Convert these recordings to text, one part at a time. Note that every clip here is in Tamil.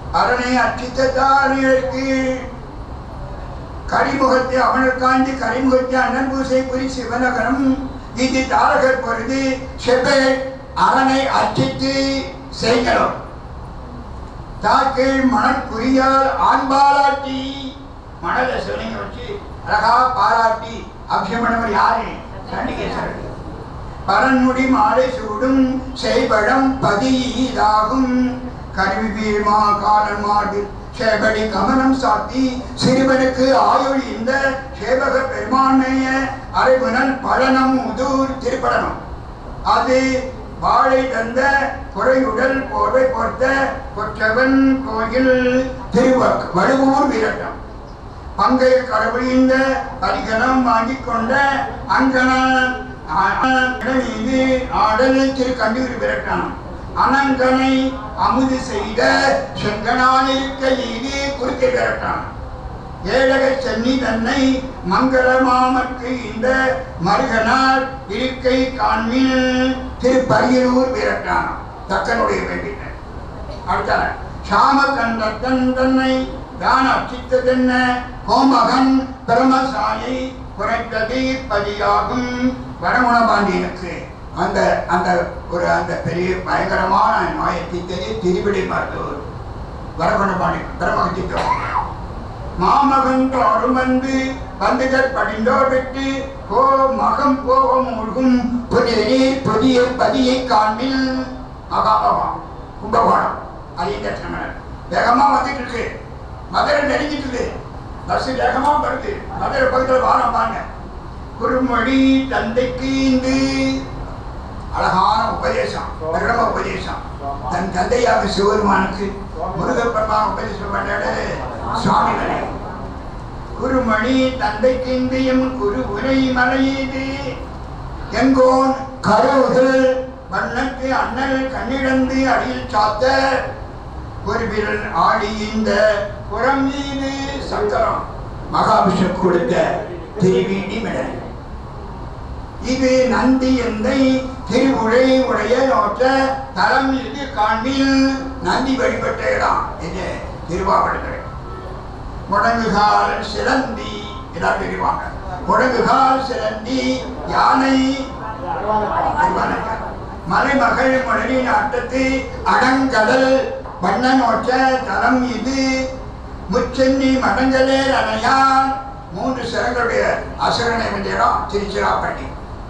அரணை அச்சித்த தாரியருக்கு கரிமுகத்தை அவனர் காண்டி கரிமுகத்தை அண்ணன் பூசை புரி சிவநகரம் இது தாரகர் பொருது செவ்வே அரணை அர்ச்சித்து செய்கிறோம் தாக்கீழ் மணல் குறியால் ஆண் பாராட்டி மணல சிவனைங்க வச்சு அழகா பாராட்டி அபிஷேகமனவர் யாரு சண்டிகேஸ்வரர் பரன்முடி மாலை சூடும் செய்பழம் பதியீதாகும் கருவி வீழ்மா காலன் மாடு சேபடி கமனம் சாத்தி சிறுவனுக்கு ஆயுள் இந்த சேவக பெருமான்மைய அரைவுணல் பழனம் உதூர் திருப்படனம் அது வாழை தந்த குறையுடல் போர்வை பொறுத்த கொற்றவன் கோயில் திருவ வடுவூர் வீரட்டம் பங்கை கடவுளிந்த பரிகணம் வாங்கிக் கொண்ட அங்கன மீது ஆடல் திரு கண்டூர் விரட்டான் அனங்கனை அமுது செய்த செங்கனானிருக்க ஈது குறுக்கை விரட்டான் ஏழக சென்னி தன்னை மங்களமாமற்கு இந்த மருகனார் இருக்கை காண்மில் திரு பரியலூர் விரட்டான் தக்கனுடைய வேண்டினர் அடுத்தான சாமகண்டத்தன் தன்னை தான அச்சித்ததென்ன கோமகன் பிரமசாயை குறைத்தது பதியாகும் வடமுனபாண்டியனுக்கு அந்த அந்த ஒரு அந்த பெரிய பயங்கரமான நோயை தீர்த்தது திருவிடை மருத்துவர் வரகுணபாண்டி பிரமகத்தித்தம் மாமகன் தோறும் வந்து வந்துகள் படிந்தோர் விட்டு கோ மகம் போகம் மூழ்கும் புதிய நீர் புதிய பதியை காண்பில் மகாபகம் கும்பகோணம் அறிந்த தமிழர் வேகமா வந்துட்டு இருக்கு மதுரை நெருங்கிட்டு பஸ் வேகமா வருது மதுரை பக்கத்தில் வாரம் பாருங்க குறுமொழி தந்தைக்கு இந்து அழகான உபதேசம் பிரம உபதேசம் தன் தந்தையாக சிவருமானுக்கு முருகப்பெருமா உபதேசம் பண்ணாடு சுவாமிகளே குருமணி தந்தைக்கு இந்தியம் குரு உரை மலையீது எங்கோன் கருவுகள் வண்ணத்து அண்ணல் கண்ணிழந்து அடியில் சாத்த ஒரு விரல் ஆடி இந்த புறம் மீது சக்கரம் மகாபிஷக் கொடுத்த திருவீடி மிடல் இது நந்தி எந்தை திருவுழை உடைய நோற்ற தலம் இது காண்பில் நந்தி வழிபட்ட இடம் இது திருவாவடுதுறை முடங்குகால் சிலந்தி இதான் தெரிவாங்க முடங்குகால் சிலந்தி யானை திருவானைக்கால். மலைமகள் மலரின் ஆட்டத்து அடங்கடல் வண்ண நோற்ற தலம் இது முச்சென்னி மடங்கலேர் அணையான் மூன்று சிறங்களுடைய அசுரனை வேண்டியிடம் திருச்சிராப்பள்ளி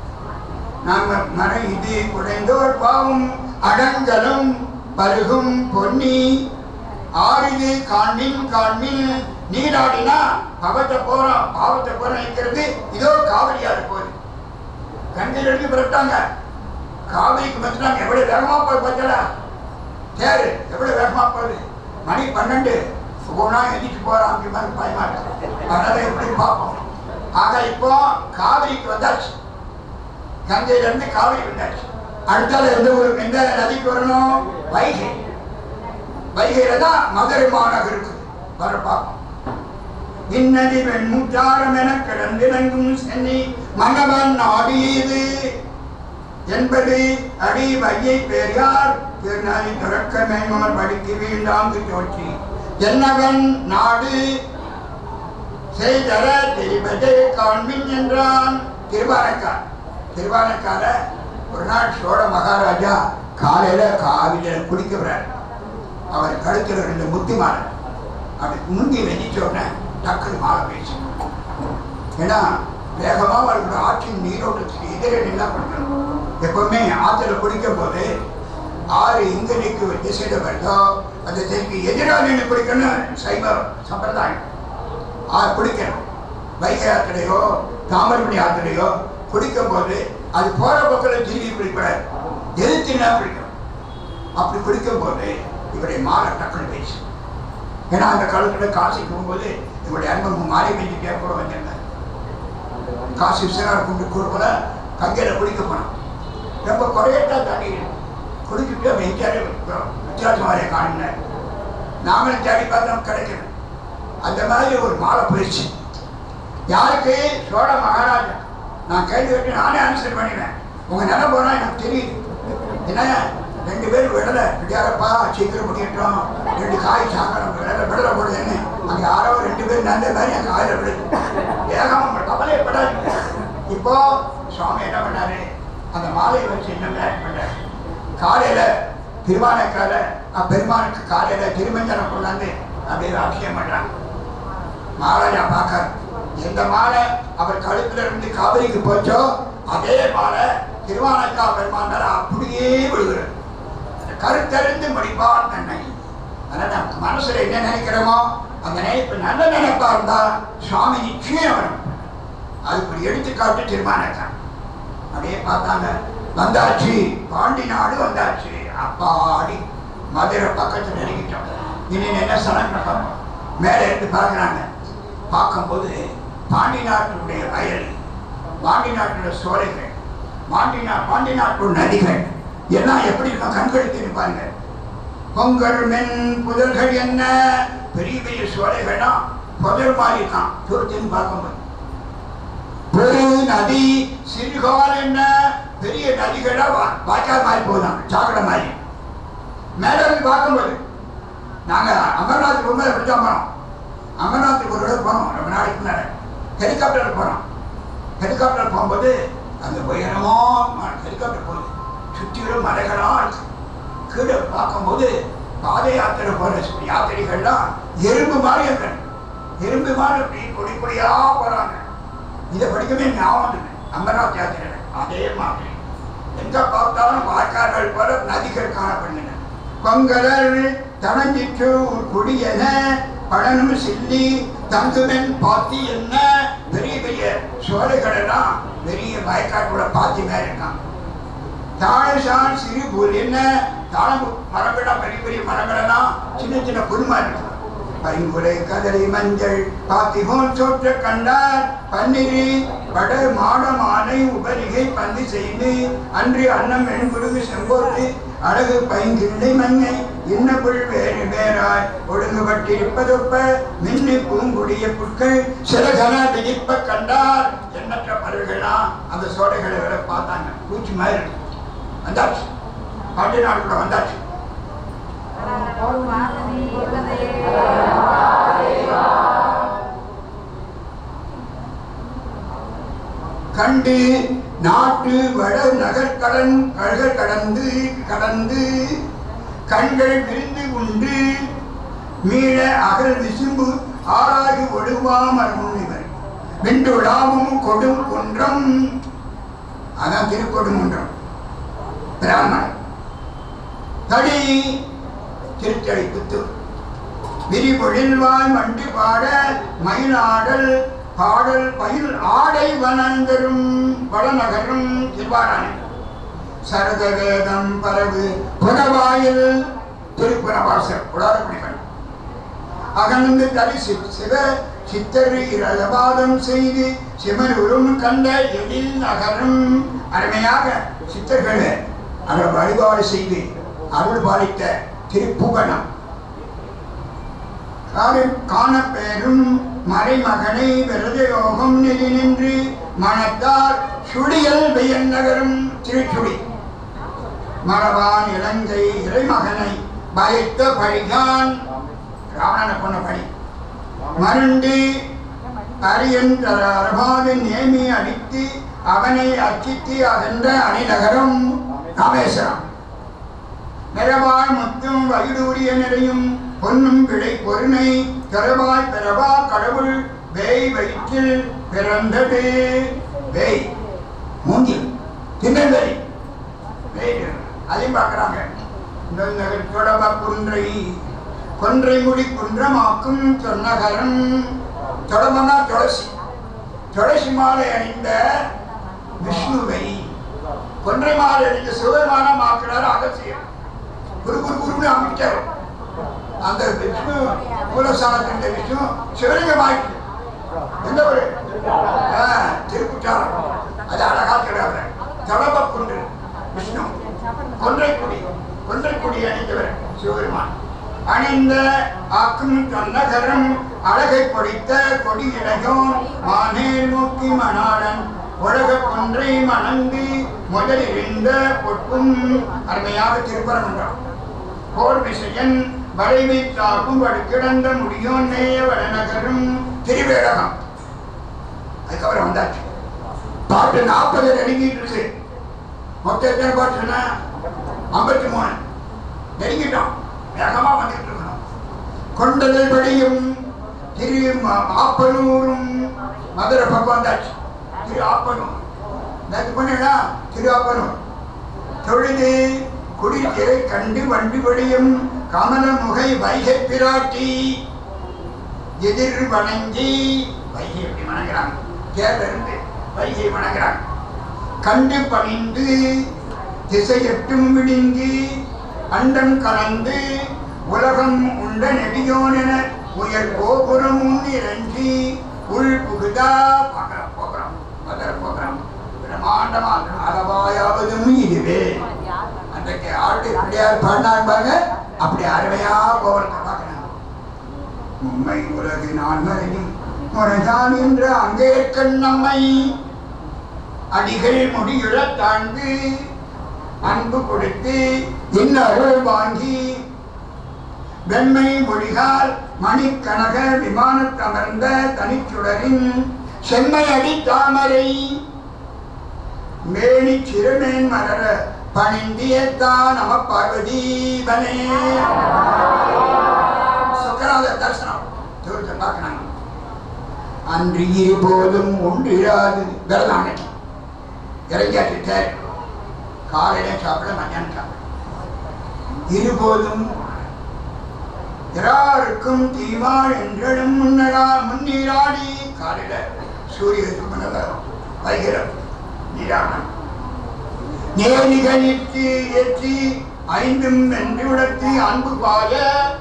நாம மர இது குறைந்தோர் பாவம் அடங்கலும் பருகும் பொன்னி ஆறிது காண்மின் காண்மின் நீராடினா பவத்தை போறோம் பாவத்தை போறோம் இருக்கிறது இதோ காவிரியாறு போகுது கண்கள் எடுத்து பிறட்டாங்க காவிரிக்கு வந்துட்டாங்க எவ்வளவு வேகமா போய் பார்த்தல தேரு எவ்வளவு வேகமா போகுது மணி பன்னெண்டு போனா எதிர்த்து போறான் அப்படி மாதிரி பயமா இருக்கு அதனால எப்படி பார்ப்போம் ஆக இப்போ காவிரிக்கு வந்தாச்சு கங்கையில இருந்து காவிரி வந்தாச்சு அடுத்தால எந்த ஊருக்கு எந்த நதிக்கு வரணும் வைகை வைகையில தான் மதுரை மாநகர் இருக்குது வர பார்ப்போம் இன்னதி வெண்முற்றாரம் என கிடந்திறங்கும் சென்னி மன்னவன் ஆடியது என்பது அடி வையை பெரியார் திருநாளி துறக்க மேன்மன் படிக்கு வீண்டாங்கு தோற்றி என்னவன் நாடு செய்தர தெரிவதே காண்பின் என்றான் திருவானைக்கார் திருவானைக்கால ஒரு நாள் சோழ மகாராஜா காலையில காவில குடிக்க வர்றார் அவர் கழுத்துல ரெண்டு முத்தி மாலை அப்படி முந்தி வெடிச்ச உடனே டக்குனு மாலை பேச்சு ஏன்னா வேகமா அவர்களோட ஆற்றின் நீரோட்டத்துக்கு எதிரே நின்னா பண்ணணும் எப்பவுமே ஆற்றுல குடிக்கும் போது ஆறு எங்க நிற்கு திசையில வருதோ அந்த திசைக்கு எதிராக நின்று குடிக்கணும் சைவ சம்பிரதாயம் ஆறு குடிக்கணும் வைகை ஆற்றுலையோ தாமிரபரணி ஆற்றுலையோ குடிக்கும் போது அது போற பக்கத்தில் திரும்பி குடிக்கூடாது எதிர்த்துனா குடிக்கணும் அப்படி குடிக்கும் போது இவருடைய மாலை டக்குனு பேசு ஏன்னா அந்த காலத்துல காசிக்கு போகும்போது இவருடைய அன்பு மாறி வெஞ்சு கேட்க வந்திருந்தார் காசி விஸ்வநாத குண்டு கூறுபோல கங்கையில குடிக்க போனான் ரொம்ப குறையட்டா தண்ணி குடிக்கிட்டு அவன் எங்கேயாரு வித்தியாசமாரிய காணினார் நாமளும் தேடி பார்த்தோம் கிடைக்கல அந்த மாதிரி ஒரு மாலை போயிடுச்சு யாருக்கு சோழ மகாராஜா நான் கேள்வி கேட்டு நானே ஆன்சர் பண்ணினேன் உங்க நிலம் போனா எனக்கு தெரியுது என்ன ரெண்டு பேரும் விடலை விடியாரப்பா சீக்கிரம் முடியட்டும் ரெண்டு காய் சாக்கணும் விடலை விடலை போடுதுன்னு அங்கே யாரோ ரெண்டு பேர் நல்ல மாதிரி என் காயில் விடுது வேகம் கவலைப்படாது இப்போ சுவாமி என்ன பண்ணாரு அந்த மாலையை வச்சு என்ன மேரேஜ் பண்ணாரு காலையில திருவானைக்கால பெருமானுக்கு காலையில திருமஞ்சனம் கொண்டாந்து அப்படியே அபிஷேகம் பண்றாங்க மாலையா பார்க்க எந்த மாலை அவர் கழுத்துல இருந்து காவிரிக்கு போச்சோ அதே மாலை திருவானைக்கா பெருமான் மேல அப்படியே விழுகிறது அந்த கருத்தறிந்து முடிப்பார் தன்னை அதனால நம்ம மனசுல என்ன நினைக்கிறோமோ அந்த நினைப்பு நல்ல நினைப்பா இருந்தா சுவாமி நிச்சயம் வரும் அது இப்படி எடுத்துக்காட்டு திருமானத்தான் அப்படியே பார்த்தாங்க வந்தாச்சு பாண்டி நாடு வந்தாச்சு அப்பாடி மதுரை பக்கத்துல நெருங்கிட்டோம் இனி என்ன சலங்க பார்ப்போம் மேலே இருந்து பார்க்குறாங்க பார்க்கும்போது பாண்டி நாட்டுடைய வயல் பாண்டி நாட்டுடைய சோலைகள் பாண்டி நா பாண்டி நாட்டு நதிகள் எல்லாம் எப்படி இருக்கும் கண்களுக்கு பாருங்க பொங்கல் மென் புதல்கள் என்ன பெரிய பெரிய சோலைகள்னா புதல் மாதிரி இருக்கான் தூரத்தின்னு பார்க்கும்போது பெரு நதி சிறுகால் என்ன பெரிய நதிகளா வா- வாய்க்கால் மாதிரி போகுதாம் சாக்கடை மாதிரி மேலே இருந்து பார்க்கும்போது நாங்க அமர்நாத்துக்கு உண்மை எப்படிதான் போனோம் அமர்நாத்துக்கு ஒரு தடவை போனோம் ரொம்ப நாளைக்கு முன்னாடி ஹெலிகாப்டர் போனோம் ஹெலிகாப்டர் போகும்போது அந்த உயரமா ஹெலிகாப்டர் போகுது சுற்றிலும் மலைகளா இருக்கு கீழே பார்க்கும்போது பாத யாத்திரை போற யாத்திரைகள்லாம் எறும்பு மாதிரி இருக்கணும் எறும்பு மாதிரி அப்படி கொடி கொடியா போறாங்க இதை படிக்கவே ஞாபகம் இல்லை அமர்நாத் யாத்திரை அதே மாதிரி எங்க பார்த்தாலும் வாய்க்கால்கள் போல நதிகள் காணப்படுகின்றன கொங்கலர் தனஞ்சிற்று குடியென பழனும் சில்லி தங்குமென் பாத்தி என்ன பெரிய பெரிய சோலைகள் எல்லாம் பெரிய வயக்காட்டுல பாத்தி மேல இருக்கான் தாழசான் சிறு புல் என்ன தாழம் மரங்கள்லாம் பெரிய பெரிய மரங்கள் எல்லாம் சின்ன சின்ன புல்மா இருக்கு பைங்குலை கதறி மஞ்சள் பாத்திகோன் சோற்ற கண்டார் பன்னிரி பட மாடம் ஆனை உபரிகை பந்தி செய்து அன்று அன்னம் வெண்குருகு செம்போர்த்து அழகு பைங்கிள்ளை மண்ணை இன்ன புல் வேறு வேறாய் ஒழுங்குபட்டிருப்பதொப்ப மின்னு பூங்குடிய புட்கள் சிறகன திணிப்ப கண்டார் எண்ணற்ற பறவைகள்லாம் அந்த சோடைகளை வேற பார்த்தாங்க பூச்சி மாதிரி இருக்கு வந்தாச்சு பாண்டி நாட்டுக்குள்ள வந்தாச்சு கண்டு நாட்டு வட நகர்கடன் கழக கடந்து கடந்து கண்கள் விரிந்து உண்டு மீள அகல் விசும்பு ஆறாகி ஒடுவாமர் முன்னிவர் வென்றுடாமும் கொடும் குன்றம் அதான் திருக்கொடுங்குன்றம் பிராமணன் தடி திருத்தடி புத்தூர் விரிபொழில்வாய் மண்டி பாட மயிலாடல் பாடல் பயில் ஆடை வனந்தரும் வடநகரும் திருவாராணி சரத வேதம் பரவு புறவாயில் திருப்புறவாசல் உடாரக்குடிகள் அகழ்ந்து தரி சி- சிவ சித்தரு இரதபாதம் செய்து சிமருரும் கண்ட எழில் நகரும் அருமையாக சித்தர்கள் அவர் வழிபாடு செய்து அருள் பாலித்த திருப்புகணம் காண- காணப்பெறும் மறைமகனை விரதயோகம் நெறி நின்று மனத்தார் சுழியல் வெயல் நகரும் திருச்சுடி மரபான் இலங்கை இறைமகனை பயத்த பழிகான் ராவணனை கொண்ட பழி மருண்டு அரியன் தர அரபாது நேமி அடித்து அவனை அச்சித்து அகன்ற அணிநகரம் ராமேஸ்வரம் நிறவாய் முத்தும் வயிடூரிய நிறையும் பொன்னும் விடை பொருணை திறவாய் பிறவா கடவுள் வேய் வயிற்றில் பிறந்தது வேய் மூங்கில் திருநெல்வேலி வேய் அதையும் பார்க்குறாங்க தொடவ குன்றை கொன்றை முடி குன்றமாக்கும் சொன்னகரம் தொடமனா துளசி துளசி மாலை அணிந்த விஷ்ணுவை கொன்றை மாலை அணிந்த சிவபெருமானம் ஆக்கிறார் அகசியம் குரு குரு குருன்னு அமைச்சார் அந்த விஷ்ணு மூலஸ்தானத்தின் விஷ்ணு சிவலிங்கம் ஆயிடுச்சு எந்த ஒரு ஆ, திருக்குற்றாலம் அது அழகா கிடையாது தளப குன்று விஷ்ணு கொன்றைக்குடி கொன்றைக்குடி அணிந்தவர் சிவபெருமான் அணிந்த ஆக்கும் கண்ணகரம் அழகை பொடித்த கொடி இலகம் மானேல் நோக்கி மணாளன் உலக ஒன்றை மணந்து முதலிருந்த பொட்டும் அருமையாக திருப்பரங்குன்றம் போர் விசையன் வளைமை தாக்கும் வடுக்கிடந்த முடியும் நேய வடநகரும் திருவேடகம் அதுக்கப்புறம் வந்தாச்சு பாட்டு நாற்பது நெருங்கிட்டு இருக்கு மொத்தம் எத்தனை பாட்டு சொன்னா ஐம்பத்தி மூணு நெருங்கிட்டோம் வேகமா வந்துட்டு இருக்கணும் கொண்டல் படியும் திரு ம- ஆப்பனூரும் மதுரை பக்கம் வந்தாச்சு திரு ஆப்பனூர் நேற்று பண்ணா திரு ஆப்பனூர் தொழுது குடித்திரை கண்டு வண்டு படியும் கமல முகை வைகை பிராட்டி எதிர் வணங்கி வைகை எப்படி வணங்குறாங்க கேரள இருந்து வைகை வணங்குறாங்க கண்டு பணிந்து திசையெட்டும் விழுங்கி அண்டம் கலந்து உலகம் உண்ட நெடியோனென உயர் கோபுரமும் இறங்கி உள் புகுதா பார்க்கிற போகிறோம் முதல்ல போகிறோம் பிரம்மாண்டமா அளவாயாவதும் இதுவே அன்றைக்கு ஆட்டு பிள்ளையார் பாடினாங்க பாருங்க அப்படி அருமையா கோபுரத்தை பார்க்கணும் உண்மை உலகு நான் வரையும் முறைதான் என்று அங்கே கண் நம்மை அடிகள் முடியுறத் தாழ்ந்து அன்பு கொடுத்து என் அருள் வாங்கி வெண்மை மொழிகால் மணிக்கனக விமானத்தமர்ந்த தனிச்சுடரின் செம்மை அடி தாமரை மேனி சிறுமேன் மலர பணிந்தியத்தான் நம பார்வதீபனே சுக்கராத தரிசனம் தூரத்தை பார்க்கணும் அன்று இருபோதும் ஒன்றிராது விரதம் அன்னைக்கு இறங்கியாச்சு தேர் காலையில சாப்பிட மத்தியானம் சாப்பிட இருபோதும் யாருக்கும் தீவாள் என்றெடும் முன்னடா முன்னீராடி காலையில சூரியனுக்கு முன்னதாக வைகிறோம் நீராடணும் நேரிகனிட்டு ஏற்றி ஐந்தும் வென்று உடத்தி அன்பு பாய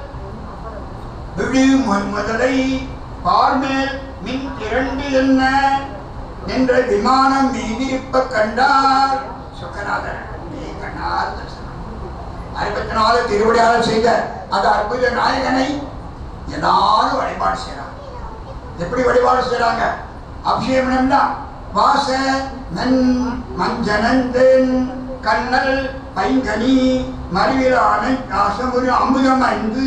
விழு மு- முதலை பார்மேல் மின் திரண்டு என்ன என்ற விமானம் மீதிருப்ப கண்டார் சுக்கநாதர் நீ கண்ணார் தரிசனம் அறுபத்தி நாலு திருவிடையாளர் செய்த அந்த அற்புத நாயகனை எல்லாரும் வழிபாடு செய்யறாங்க எப்படி வழிபாடு செய்யறாங்க அபிஷேகம்னா வாச நன் மஞ்சனந்தன் கண்ணல் பைங்கனி மறிவிலான நாசமுரு அமுதம் ஐந்து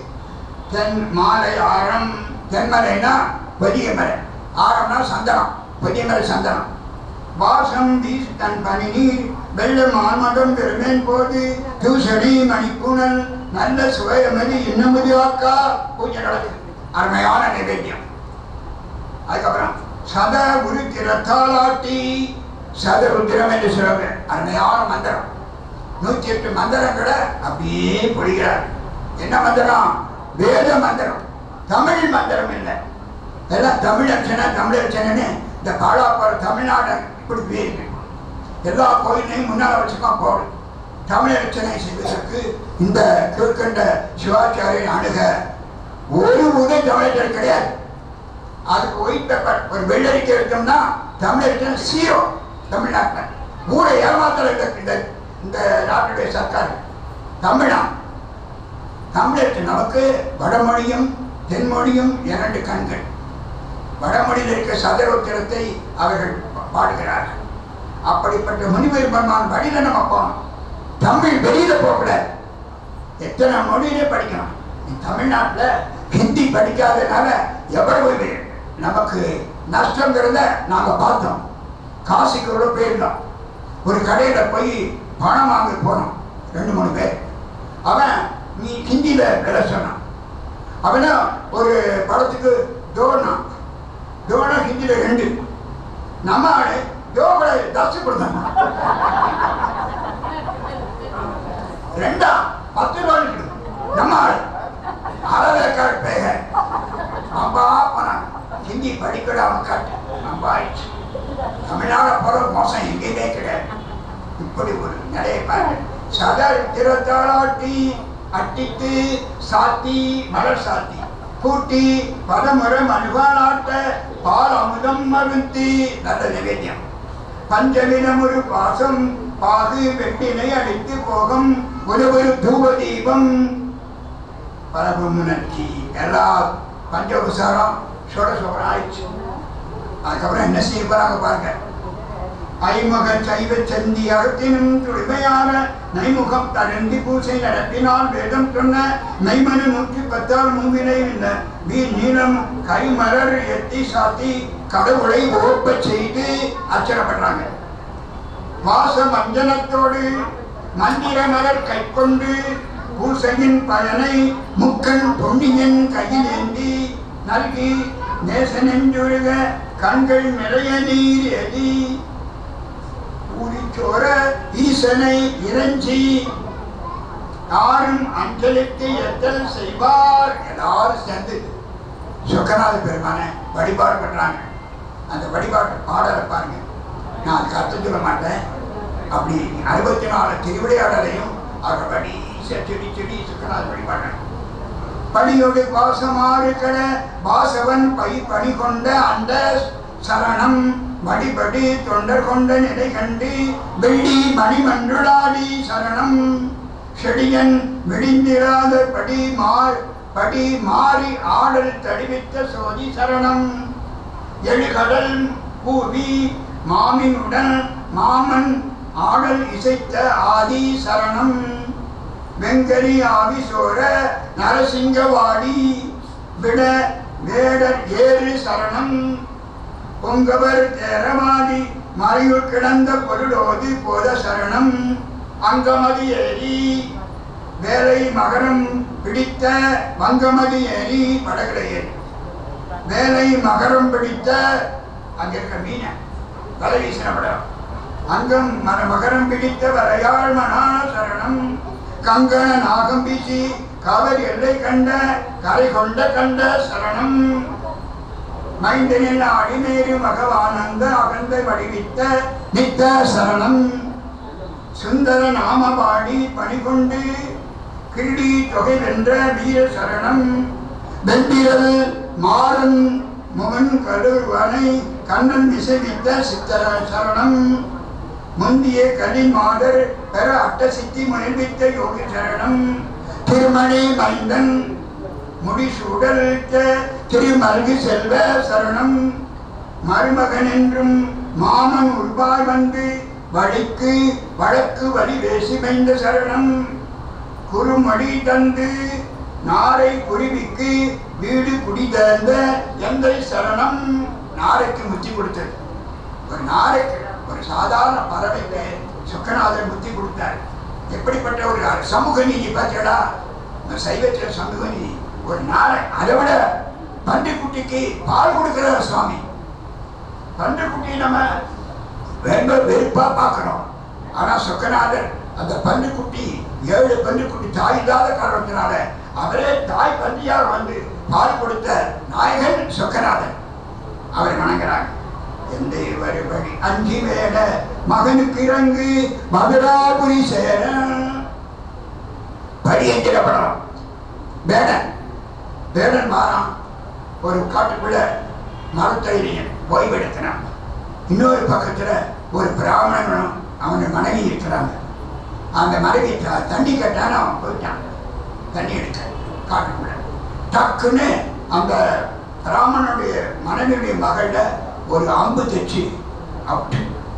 தென் மாலை ஆரம் தென்மலைனா பெரிய மலை ஆரம்னா சந்தனம் பெரிய மலை சந்தனம் வாசம் வீசு தன் பனி நீர் வெள்ளம் ஆன்மகம் பெருமேன் போது தூசடி மணிப்புணல் நல்ல சுவையமதி இன்னமுதி ஆக்கா பூஜை நடக்குது அருமையான நைவேத்தியம் அதுக்கப்புறம் சத குரு திரத்தாலாட்டி சதருத்திரம் என்று சொல்லுவாங்க அருமையான மந்திரம் நூத்தி எட்டு மந்திரங்களை அப்படியே பொழிகிறார் என்ன மந்திரம் வேத மந்திரம் தமிழ் மந்திரம் இல்லை எல்லாம் தமிழ் அர்ச்சனை தமிழ் அர்ச்சனைன்னு இந்த பாலாப்பாடு தமிழ்நாடு இப்படி போயிருக்கு எல்லா கோயிலையும் முன்னால் வச்சுக்கோ போடும் தமிழ் அர்ச்சனை செய்வதற்கு இந்த கீழ்கண்ட சிவாச்சாரியன் அணுக ஒரு உதவி தமிழர்கள் கிடையாது அதுக்கு ஒயிட் பேப்பர் ஒரு வெள்ளரிக்கை எடுத்தோம்னா தமிழர்கள் சீரோ தமிழ்நாட்டில் ஊரை ஏமாத்தல இந்த இந்த இந்த நாட்டுடைய சர்க்கார் தமிழா தமிழருக்கு நமக்கு வடமொழியும் தென்மொழியும் இரண்டு கண்கள் வடமொழியில் இருக்க சதரோத்திரத்தை அவர்கள் பா- பாடுகிறார்கள் அப்படிப்பட்ட முனிவர் பெருமான் வழியில நம்ம போகணும் தமிழ் வெளியில போகக்கூடாது எத்தனை மொழியிலே படிக்கணும் நீ தமிழ்நாட்டுல ஹிந்தி படிக்காதனால எவ்வளவு வே- நமக்கு நஷ்டங்கிறத நாங்க பார்த்தோம் காசிக்கு கூட போயிருந்தோம் ஒரு கடையில போய் பணம் வாங்க போனோம் ரெண்டு மூணு பேர் அவன் நீ ஹிந்தியில விலை சொன்னான் அவனா ஒரு படத்துக்கு தோனா தோனா ஹிந்தியில ரெண்டு நம்ம ஆளு தோகளை தச்சு கொடுத்தாங்க ரெண்டா பத்து ரூபாய்க்கு நம்ம ஆளு அறவேக்காடு பேக அம்பா போனாங்க ஹிந்தி படிக்கட அவன் காட்டு நம்ம ஆயிடுச்சு தமிழ்நாடு போற மோசம் எங்கேயுமே கிடையாது இப்படி ஒரு நிலையை பாரு சதர் திருத்தாளாட்டி அட்டித்து சாத்தி மலர் சாத்தி கூட்டி பதமுறம் அணுகாலாட்ட பால் அமுதம் மருந்தி நல்ல நிவேத்தியம் பஞ்சமினம் ஒரு பாசம் பாகு வெட்டினை அடித்து போகும் ஒரு ஒரு தூப தீபம் பரபுணர்ச்சி எல்லா பஞ்சோபசாரம் சொட சொட ஆயிடுச்சு அதுக்கப்புறம் என்ன செய்ய போறாங்க பாருங்க ஐமுக சைவ செந்தி அகத்தினும் துடிமையான நைமுகம் தழுந்தி பூசை நடத்தினால் வேதம் சொன்ன மெய்மனு நூற்றி பத்தால் மூவினை இல்ல வீர் நீளம் கைமலர் எத்தி சாத்தி கடவுளை ஓப்பச் செய்து அச்சரப்படுறாங்க வாச மஞ்சனத்தோடு மந்திர மலர் கைக்கொண்டு பூசையின் பயனை முக்கன் பொன்னியன் கையில் ஏந்தி நல்கி நேசனெஞ்சுருக கண்கள் நிறைய நீர் எதி ஊரிச்சோர ஈசனை இறைஞ்சி யாரும் அஞ்சலிக்கு எத்தல் செய்வார் எல்லாரும் சேர்ந்து சொக்கநாத பெருமானை வழிபாடு பண்றாங்க அந்த வழிபாட்டு பாடலை பாருங்க நான் அதுக்கு அர்த்தம் சொல்ல மாட்டேன் அப்படி அறுபத்தி நாலு திருவிளையாடலையும் அவர் வடி செடி செடி சொக்கநாத வழிபாடு படியோடு பாசமாறுகள வாசவன் பை பணி கொண்ட அந்த சரணம் வடிபடி தொண்டர் கொண்ட நிலை கண்டு வெள்ளி மணிமன்றுளாடி சரணம் செடியன் விழிந்திராத படி மார் படி மாறி ஆடல் தடிவித்த சோதி சரணம் எழுகடல் பூவி மாமினுடன் மாமன் ஆடல் இசைத்த ஆதி சரணம் வெங்கரி ஆவிசோர நரசிங்கவாடி விட வேடர் ஏறு சரணம் பொங்கவர் தேரமாதி மறையுள் கிடந்த பொருளோது போத சரணம் அங்கமதி ஏறி வேலை மகரம் பிடித்த வங்கமதி ஏறி படகுல ஏறி வேலை மகரம் பிடித்த அங்க இருக்க மீன வலை வீசின படம் அங்கம் மர மகரம் பிடித்த வரையாள் மனா சரணம் கங்கண நாகம் வீசி காவிரி எல்லை கண்ட கரை கொண்ட கண்ட சரணம் மைந்தனில் அடிமேறு மகவானந்த அகந்த வடிவித்த நித்த சரணம் சுந்தர நாம பாடி பணிகொண்டு கிள்ளி தொகை வென்ற வீர சரணம் வெண்டிரல் மாறன் முகன் கடுவனை கண்ணன் விசைவித்த சித்தர சரணம் முந்திய கலி மாதர் பெற அட்ட சித்தி முயல்வித்த யோகி சரணம் திருமணி மைந்தன் முடிசூடல் திருமல்கு செல்வ சரணம் மருமகன் என்றும் மாமன் உள்வாய் வந்து வழிக்கு வழக்கு வழி வேசிமைந்த சரணம் குறுமொழி தந்து நாரை குருவிக்கு வீடு குடிதேர்ந்த எந்தை சரணம் நாரைக்கு முத்தி கொடுத்தது ஒரு நாரைக்கு ஒரு சாதாரண பறவைக்கு சுக்கநாதர் முத்தி கொடுத்தார் எப்படிப்பட்ட ஒரு சமூக நீதி பார்த்தீங்களா இந்த சைவத்தில் சமூக நீதி ஒரு நாளை அதை விட பன்றிக்குட்டிக்கு பால் கொடுக்கிறார் சுவாமி பன்றிக்குட்டி நம்ம ரொம்ப வெறுப்பா பார்க்கிறோம் ஆனா சொக்கநாதர் அந்த பன்றிக்குட்டி ஏழு பன்றிக்குட்டி தாய் இல்லாத காரணத்தினால அவரே தாய் பன்றியார் வந்து பால் கொடுத்த நாயகன் சொக்கநாதன் அவரை வணங்குறாங்க எந்த வரி அஞ்சி வேட மகனுக்கு இறங்கு மதுராபுரி சேர பரியஞ்சிடப்படலாம் வேடன் வேடன் மாறான் ஒரு காட்டுக்குள்ள மரத்தறிஞன் ஓய்வெடுக்கிறான் இன்னொரு பக்கத்துல ஒரு பிராமணனும் அவன மனைவி இருக்கிறாங்க அந்த மனைவி த- தண்ணி கேட்டான்னு அவன் போயிட்டான் தண்ணி எடுக்க காட்டுக்குள்ள டக்குன்னு அந்த பிராமணனுடைய மனைவியுடைய மகள ஒரு அம்பு தைச்சு அவுட்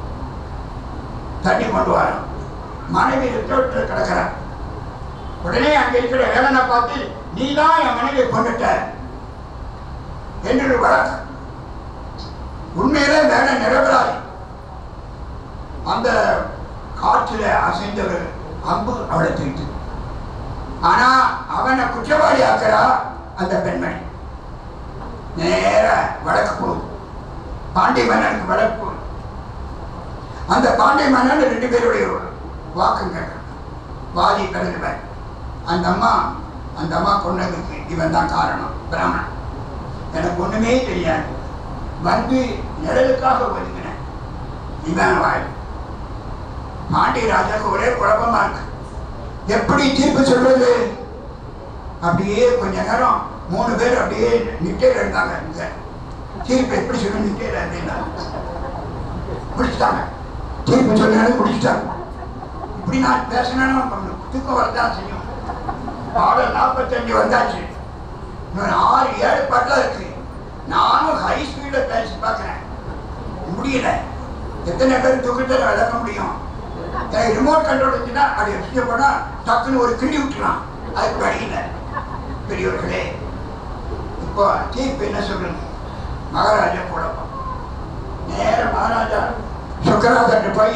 தண்ணி கொண்டு வரான் மனைவி ரிட்டோட்டில் கிடக்கிறான் உடனே அங்க இருக்கிற வேலனை பார்த்து நீ தான் என் மனைவியை கொண்டுட்ட என்று ஒரு வழக்கு உண்மையிலே வேலை நிரபராதி அந்த காற்றில அசைந்த ஒரு அம்பு அவளை தீட்டு ஆனா அவனை குற்றவாளி ஆக்கிறா அந்த பெண்மணி நேர வழக்கு போகுது பாண்டிய மன்னனுக்கு வழக்கு போகுது அந்த பாண்டிய மன்னன் ரெண்டு பேருடைய வாக்கு கேட்கறான் வாதி கருதுவன் அந்த அம்மா அந்த அம்மா கொண்டதுக்கு இவன் தான் காரணம் பிராமணன் எனக்கு ஒண்ணுமே தெரியாது வந்து நிழலுக்காக ஒதுங்கினேன் இவன் வாழ் பாண்டிய ராஜாக்கு ஒரே குழப்பமா இருக்கு எப்படி தீர்ப்பு சொல்றது அப்படியே கொஞ்ச நேரம் மூணு பேர் அப்படியே நிட்டையில இருந்தாங்க இங்க தீர்ப்பு எப்படி சொல்லணும் நிட்டையில அப்படின்னா குடிச்சிட்டாங்க தீர்ப்பு சொன்னாலும் குடிச்சிட்டாங்க இப்படி நான் பேசினாலும் தூக்கம் வரதான் செய்யும் பாடல் நாற்பத்தஞ்சு வந்தாச்சு இன்னொரு ஆறு ஏழு பாட்டில் இருக்கு நானும் ஹை ஸ்பீடில் பேசி பார்க்குறேன் முடியல எத்தனை பேர் துக்கத்தை விளக்க முடியும் எனக்கு ரிமோட் கண்ட்ரோல் இருந்துச்சுன்னா அப்படி வச்சுட்டு போனா டக்குன்னு ஒரு கிள்ளி விட்டுலாம் அதுக்கு வழி இல்லை பெரியவர்களே இப்போ தீர்ப்பு என்ன சொல்லுங்க மகாராஜா குழப்பம் நேர மகாராஜா சுக்கராஜர்கிட்ட போய்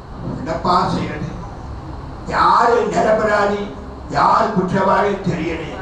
என்னப்பா செய்யறது யாரு நிரபராதி யார் குற்றவாளி தெரியலையே